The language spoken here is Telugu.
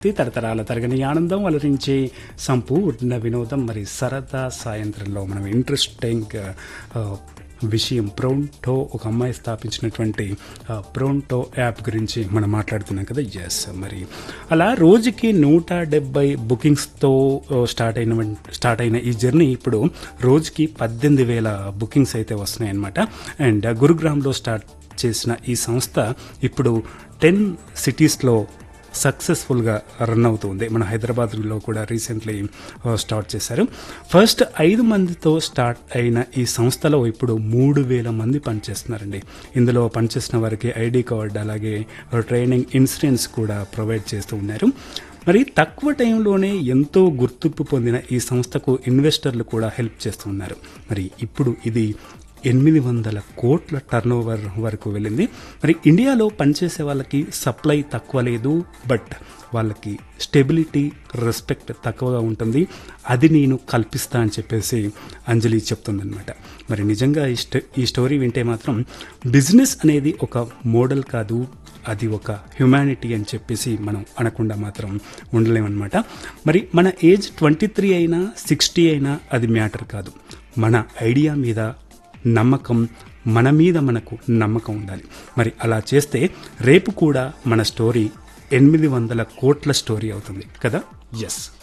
తరతరాల తరగని ఆనందం అలరించే సంపూర్ణ వినోదం మరి సరదా సాయంత్రంలో మనం ఇంట్రెస్టింగ్ ఆ, విషయం ప్రోంటో ఒక అమ్మాయి స్థాపించినటువంటి ఆ, ప్రోంటో యాప్ గురించి మనం మాట్లాడుతున్నాం కదా ఎస్ మరి అలా రోజుకి నూట డెబ్బై బుకింగ్స్తో స్టార్ట్ అయిన స్టార్ట్ అయిన ఈ జర్నీ ఇప్పుడు రోజుకి పద్దెనిమిది వేల బుకింగ్స్ అయితే వస్తున్నాయి అనమాట అండ్ గురుగ్రామ్లో స్టార్ట్ చేసిన ఈ సంస్థ ఇప్పుడు టెన్ సిటీస్లో సక్సెస్ఫుల్గా రన్ అవుతుంది మన హైదరాబాద్లో కూడా రీసెంట్లీ స్టార్ట్ చేశారు ఫస్ట్ ఐదు మందితో స్టార్ట్ అయిన ఈ సంస్థలో ఇప్పుడు మూడు వేల మంది పనిచేస్తున్నారండి ఇందులో పనిచేసిన వారికి ఐడి కార్డ్ అలాగే ట్రైనింగ్ ఇన్సూరెన్స్ కూడా ప్రొవైడ్ చేస్తూ ఉన్నారు మరి తక్కువ టైంలోనే ఎంతో గుర్తింపు పొందిన ఈ సంస్థకు ఇన్వెస్టర్లు కూడా హెల్ప్ చేస్తున్నారు మరి ఇప్పుడు ఇది ఎనిమిది వందల కోట్ల టర్న్ ఓవర్ వరకు వెళ్ళింది మరి ఇండియాలో పనిచేసే వాళ్ళకి సప్లై తక్కువ లేదు బట్ వాళ్ళకి స్టెబిలిటీ రెస్పెక్ట్ తక్కువగా ఉంటుంది అది నేను కల్పిస్తా అని చెప్పేసి అంజలి చెప్తుందనమాట మరి నిజంగా ఈ స్టో ఈ స్టోరీ వింటే మాత్రం బిజినెస్ అనేది ఒక మోడల్ కాదు అది ఒక హ్యుమానిటీ అని చెప్పేసి మనం అనకుండా మాత్రం ఉండలేమన్నమాట మరి మన ఏజ్ ట్వంటీ త్రీ అయినా సిక్స్టీ అయినా అది మ్యాటర్ కాదు మన ఐడియా మీద నమ్మకం మన మీద మనకు నమ్మకం ఉండాలి మరి అలా చేస్తే రేపు కూడా మన స్టోరీ ఎనిమిది వందల కోట్ల స్టోరీ అవుతుంది కదా ఎస్